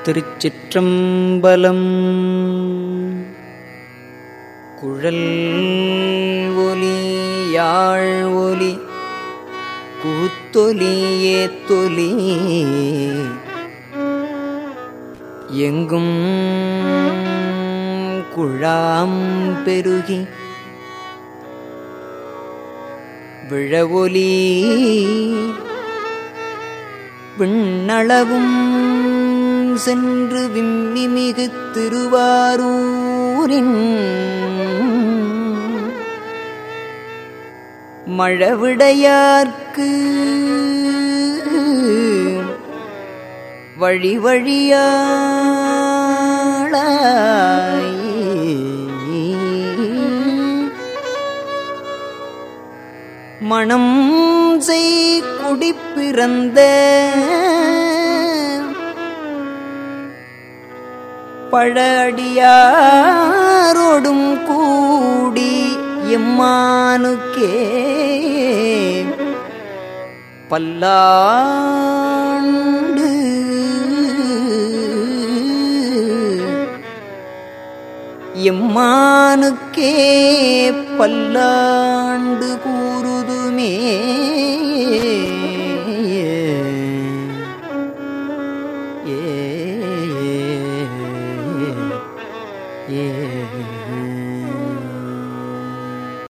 திருச்சிற்றம்பலம் குழல் ஒலி யாழ் ஒலி கூத்தொலி ஏத்தொலி எங்கும் குழாம் பெருகி விழவொலி விண்ணளவும் சென்று விம்மிமிகு திருவாரூரின் மழவிடையார்க்கு வழி வழியாளாய் மணம் செய் குடிப்பிறந்த பழடியாரோடும் கூடி எம்மானுக்கே பல்லாண்டு எம்மானுக்கே பல்லாண்டு கூறுதுமே